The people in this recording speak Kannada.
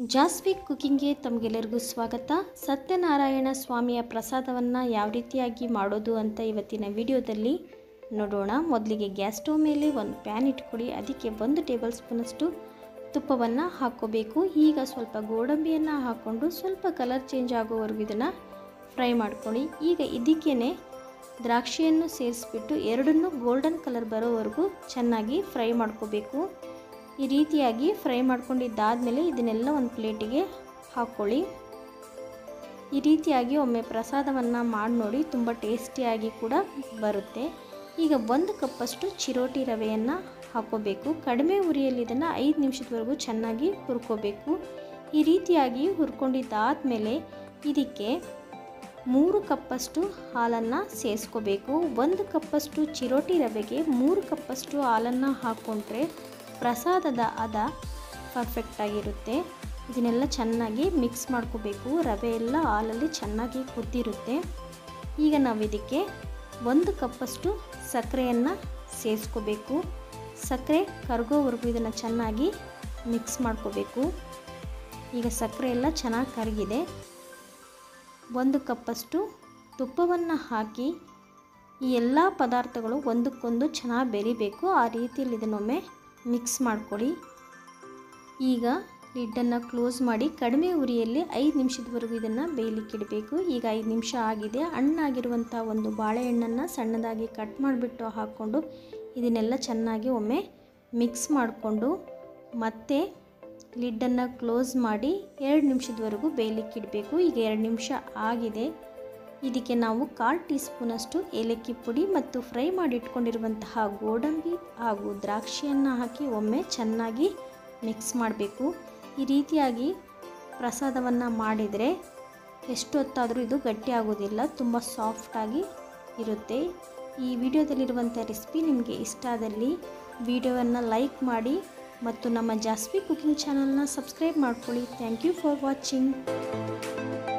ಜಾಸ್ವಿಕ್ ಕುಕಿಂಗ್ಗೆ ತಮಗೆಲ್ಲರಿಗೂ ಸ್ವಾಗತ ಸತ್ಯನಾರಾಯಣ ಸ್ವಾಮಿಯ ಪ್ರಸಾದವನ್ನು ಯಾವ ರೀತಿಯಾಗಿ ಮಾಡೋದು ಅಂತ ಇವತ್ತಿನ ವಿಡಿಯೋದಲ್ಲಿ ನೋಡೋಣ ಮೊದಲಿಗೆ ಗ್ಯಾಸ್ ಸ್ಟವ್ ಮೇಲೆ ಒಂದು ಪ್ಯಾನ್ ಇಟ್ಕೊಳ್ಳಿ ಅದಕ್ಕೆ ಒಂದು ಟೇಬಲ್ ಸ್ಪೂನಷ್ಟು ತುಪ್ಪವನ್ನು ಹಾಕ್ಕೋಬೇಕು ಈಗ ಸ್ವಲ್ಪ ಗೋಡಂಬಿಯನ್ನು ಹಾಕ್ಕೊಂಡು ಸ್ವಲ್ಪ ಕಲರ್ ಚೇಂಜ್ ಆಗೋವರೆಗೂ ಇದನ್ನು ಫ್ರೈ ಮಾಡ್ಕೊಳ್ಳಿ ಈಗ ಇದಕ್ಕೇ ದ್ರಾಕ್ಷಿಯನ್ನು ಸೇರಿಸ್ಬಿಟ್ಟು ಎರಡನ್ನೂ ಗೋಲ್ಡನ್ ಕಲರ್ ಬರೋವರೆಗೂ ಚೆನ್ನಾಗಿ ಫ್ರೈ ಮಾಡ್ಕೋಬೇಕು ಈ ರೀತಿಯಾಗಿ ಫ್ರೈ ಮಾಡ್ಕೊಂಡಿದ್ದಾದಮೇಲೆ ಇದನ್ನೆಲ್ಲ ಒಂದು ಪ್ಲೇಟಿಗೆ ಹಾಕ್ಕೊಳ್ಳಿ ಈ ರೀತಿಯಾಗಿ ಒಮ್ಮೆ ಪ್ರಸಾದವನ್ನು ಮಾಡಿ ನೋಡಿ ತುಂಬ ಟೇಸ್ಟಿಯಾಗಿ ಕೂಡ ಬರುತ್ತೆ ಈಗ ಒಂದು ಕಪ್ಪಷ್ಟು ಚಿರೋಟಿ ರವೆಯನ್ನು ಹಾಕ್ಕೋಬೇಕು ಕಡಿಮೆ ಉರಿಯಲ್ಲಿ ಇದನ್ನು ಐದು ನಿಮಿಷದವರೆಗೂ ಚೆನ್ನಾಗಿ ಹುರ್ಕೋಬೇಕು ಈ ರೀತಿಯಾಗಿ ಹುರ್ಕೊಂಡಿದ್ದಾದಮೇಲೆ ಇದಕ್ಕೆ ಮೂರು ಕಪ್ಪಷ್ಟು ಹಾಲನ್ನು ಸೇರಿಸ್ಕೋಬೇಕು ಒಂದು ಕಪ್ಪಷ್ಟು ಚಿರೋಟಿ ರವೆಗೆ ಮೂರು ಕಪ್ಪಷ್ಟು ಹಾಲನ್ನು ಹಾಕ್ಕೊಂಡ್ರೆ ಪ್ರಸಾದದ ಹದ ಪರ್ಫೆಕ್ಟಾಗಿರುತ್ತೆ ಇದನ್ನೆಲ್ಲ ಚೆನ್ನಾಗಿ ಮಿಕ್ಸ್ ಮಾಡ್ಕೋಬೇಕು ರವೆ ಎಲ್ಲ ಹಾಲಲ್ಲಿ ಚೆನ್ನಾಗಿ ಕುದ್ದಿರುತ್ತೆ ಈಗ ನಾವು ಇದಕ್ಕೆ ಒಂದು ಕಪ್ಪಷ್ಟು ಸಕ್ಕರೆಯನ್ನು ಸೇರಿಸ್ಕೋಬೇಕು ಸಕ್ಕರೆ ಕರಗೋವರೆಗೂ ಇದನ್ನು ಚೆನ್ನಾಗಿ ಮಿಕ್ಸ್ ಮಾಡ್ಕೋಬೇಕು ಈಗ ಸಕ್ಕರೆ ಎಲ್ಲ ಚೆನ್ನಾಗಿ ಕರಗಿದೆ ಒಂದು ಕಪ್ಪಷ್ಟು ತುಪ್ಪವನ್ನು ಹಾಕಿ ಈ ಎಲ್ಲ ಪದಾರ್ಥಗಳು ಒಂದಕ್ಕೊಂದು ಚೆನ್ನಾಗಿ ಬೆರಿಬೇಕು ಆ ರೀತಿಯಲ್ಲಿ ಇದನ್ನೊಮ್ಮೆ ಮಿಕ್ಸ್ ಮಾಡ್ಕೊಳ್ಳಿ ಈಗ ಲಿಡ್ಡನ್ನು ಕ್ಲೋಸ್ ಮಾಡಿ ಕಡಿಮೆ ಉರಿಯಲ್ಲಿ ಐದು ನಿಮಿಷದವರೆಗೂ ಇದನ್ನು ಬೇಯಲಿಕ್ಕಿಡಬೇಕು ಈಗ ಐದು ನಿಮಿಷ ಆಗಿದೆ ಹಣ್ಣಾಗಿರುವಂಥ ಒಂದು ಬಾಳೆಹಣ್ಣನ್ನು ಸಣ್ಣದಾಗಿ ಕಟ್ ಮಾಡಿಬಿಟ್ಟು ಹಾಕ್ಕೊಂಡು ಇದನ್ನೆಲ್ಲ ಚೆನ್ನಾಗಿ ಒಮ್ಮೆ ಮಿಕ್ಸ್ ಮಾಡಿಕೊಂಡು ಮತ್ತೆ ಲಿಡ್ಡನ್ನು ಕ್ಲೋಸ್ ಮಾಡಿ ಎರಡು ನಿಮಿಷದವರೆಗೂ ಬೇಯಲಿಕ್ಕಿಡಬೇಕು ಈಗ ಎರಡು ನಿಮಿಷ ಆಗಿದೆ ಇದಕ್ಕೆ ನಾವು ಕಾಲು ಟೀ ಸ್ಪೂನಷ್ಟು ಏಲಕ್ಕಿ ಪುಡಿ ಮತ್ತು ಫ್ರೈ ಮಾಡಿ ಇಟ್ಕೊಂಡಿರುವಂತಹ ಗೋಡಂಬಿ ಹಾಗೂ ದ್ರಾಕ್ಷಿಯನ್ನು ಹಾಕಿ ಒಮ್ಮೆ ಚೆನ್ನಾಗಿ ಮಿಕ್ಸ್ ಮಾಡಬೇಕು ಈ ರೀತಿಯಾಗಿ ಪ್ರಸಾದವನ್ನು ಮಾಡಿದರೆ ಎಷ್ಟೊತ್ತಾದರೂ ಇದು ಗಟ್ಟಿ ಆಗೋದಿಲ್ಲ ತುಂಬ ಸಾಫ್ಟಾಗಿ ಇರುತ್ತೆ ಈ ವಿಡಿಯೋದಲ್ಲಿರುವಂಥ ರೆಸಿಪಿ ನಿಮಗೆ ಇಷ್ಟ ಆದಲ್ಲಿ ವಿಡಿಯೋವನ್ನು ಲೈಕ್ ಮಾಡಿ ಮತ್ತು ನಮ್ಮ ಜಾಸ್ವಿ ಕುಕಿಂಗ್ ಚಾನಲ್ನ ಸಬ್ಸ್ಕ್ರೈಬ್ ಮಾಡ್ಕೊಳ್ಳಿ ಥ್ಯಾಂಕ್ ಯು ಫಾರ್ ವಾಚಿಂಗ್